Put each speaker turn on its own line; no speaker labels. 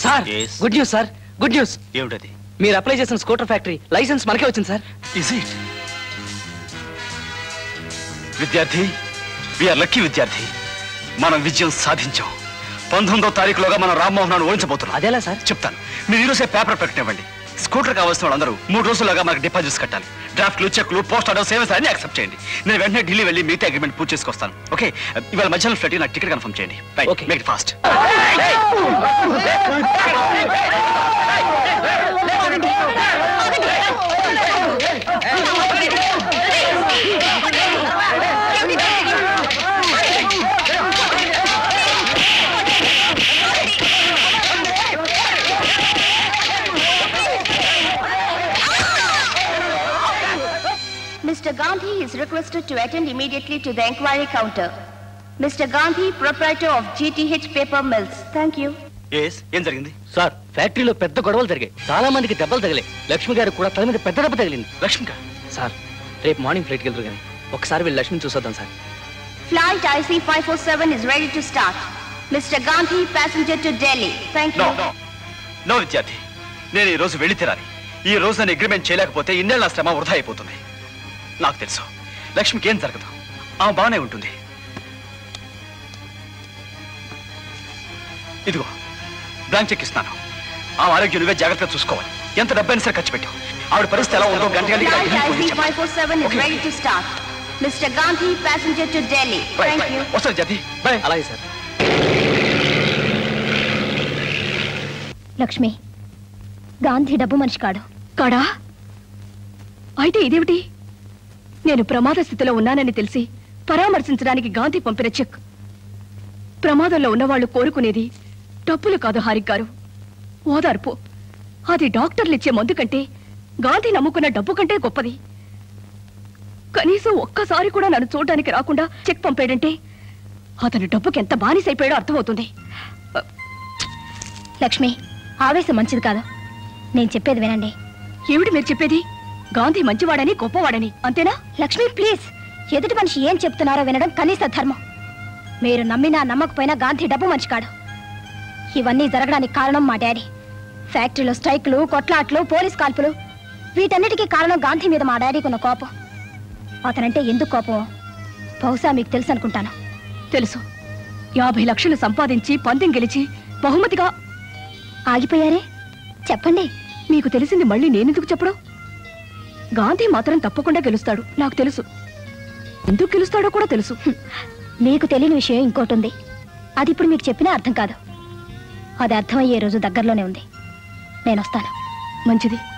Sir
Yes.
Good news sir good news
ఏమిటది
మీరు apply చేసిన స్కూటర్ ఫ్యాక్టరీ లైసెన్స్ మనకే వచ్చింది సార్
ఇస్ ఇట్ విద్యార్థి విఆర్ లక్కీ విద్యార్థి మనం విజయం సాధించాం పంతొమ్మిదో తారీఖులోగా మనం రామ్మోహన్ ఓడించబోతున్నాం
అదేలా సార్
చెప్తాను మీరు ఈరోజే పేపర్ ప్రకటన ఇవ్వండి స్కూటర్ కావాల్సిన వాళ్ళందరూ మూడు రోజుల్లోగా మనకు డిపాజిట్స్ కట్టాలి డ్రాఫ్ట్లు చెక్లు పోస్ట్ ఆర్డర్ సేవస్ అన్ని యాక్సెప్ట్ చేయండి నేను వెంటనే ఢిల్లీ వెళ్ళి మిగతా అగ్రిమెంట్ పూర్తి చేసుకొస్తాను ఓకే ఇవాళ మధ్యాహ్నం ఫ్లైట్ నాకు టికెట్ కన్ఫర్మ్ చేయండి
Okay.
Make fast
Mr. Gandhi is requested to attend immediately to the inquiry counter. Mr. Gandhi, proprietor of GTH Paper Mills. Thank you.
Yes ఏం జరిగింది
సార్ ఫ్యాక్టరీలో పెద్ద గొడవలు జరిగాయి చాలా మందికి దెబ్బలు తగిలాయి లక్ష్మి గారికి కూడా తల మీద పెద్ద దెబ్బ తగిలింది
లక్ష్మిక
సార్ రేపు మార్నింగ్ ఫ్లైట్కి వెళ్తారు కానీ ఒకసారి వెళ్ళి లక్ష్మిని చూసొద్దాం sir
Flight IC 547 is ready to start. Mr. Gandhi, passenger to Delhi. Thank you.
No no no విద్యార్థి నేను ఈ రోజు వెళ్ళి తీరాలి ఈ రోజు నేను అగ్రిమెంట్ చేయలేకపోతే ఇన్నేళ్ళ నా శ్రమ వృధా అయిపోతుంది నాకు తెలుసు లక్ష్మికి ఏం జరగదు ఆమె బాగానే ఉంటుంది ఇదిగో బ్లాంక్ చెక్ ఇస్తాను ఆమె ఆరోగ్యం నువ్వే జాగ్రత్తగా చూసుకోవాలి ఎంత డబ్బైనా సరే ఖర్చు పెట్టావు ఆవిడ పరిస్థితి ఎలా ఉందో గంట గంటకి నాకు
Flight
ఢిల్లీ
IC
పోయి చెప్పాలి.
547 is
Okay.
ready to start. Mr. Gandhi, passenger to Delhi.
Bye,
Thank
bye.
you.
వస్తాను విద్యార్థి బాయ్
అలాగే సార్
లక్ష్మి గాంధీ డబ్బు మనిషి కాడు
కాడా అయితే ఇదేమిటి నేను ప్రమాద స్థితిలో ఉన్నానని తెలిసి పరామర్శించడానికి గాంధీ పంపిన చెక్ ప్రమాదంలో ఉన్నవాళ్లు కోరుకునేది డబ్బులు కాదు హారిక్ గారు ఓదార్పు అది డాక్టర్లు ఇచ్చే మందు కంటే గాంధీ నమ్ముకున్న డబ్బు కంటే గొప్పది కనీసం ఒక్కసారి కూడా నన్ను చూడడానికి రాకుండా చెక్ పంపాడంటే అతను డబ్బుకి ఎంత బానిసైపోయాడో అర్థమవుతుంది
లక్ష్మి ఆవేశం మంచిది కాదు నేను చెప్పేది వినండి
ఏమిటి మీరు చెప్పేది గాంధీ మంచివాడని గొప్పవాడని అంతేనా
లక్ష్మి ప్లీజ్ ఎదుటి మనిషి ఏం చెప్తున్నారో వినడం కనీస ధర్మం మీరు నమ్మినా నమ్మకపోయినా గాంధీ డబ్బు మనిషి కాడు ఇవన్నీ జరగడానికి కారణం మా డాడీ ఫ్యాక్టరీలో స్ట్రైక్లు కొట్లాట్లు పోలీస్ కాల్పులు వీటన్నిటికీ కారణం గాంధీ మీద మా డాడీకి ఉన్న కోపం అతనంటే ఎందుకు కోపం బహుశా మీకు తెలుసు అనుకుంటాను
తెలుసు యాభై లక్షలు సంపాదించి పందెం గెలిచి బహుమతిగా
ఆగిపోయారే చెప్పండి
మీకు తెలిసింది మళ్ళీ నేనెందుకు చెప్పడం గాంధీ మాత్రం తప్పకుండా గెలుస్తాడు నాకు తెలుసు ఎందుకు గెలుస్తాడో కూడా తెలుసు
మీకు తెలియని విషయం ఇంకోటి ఉంది అది ఇప్పుడు మీకు చెప్పినా అర్థం కాదు అది అర్థమయ్యే రోజు దగ్గరలోనే ఉంది నేను వస్తాను
మంచిది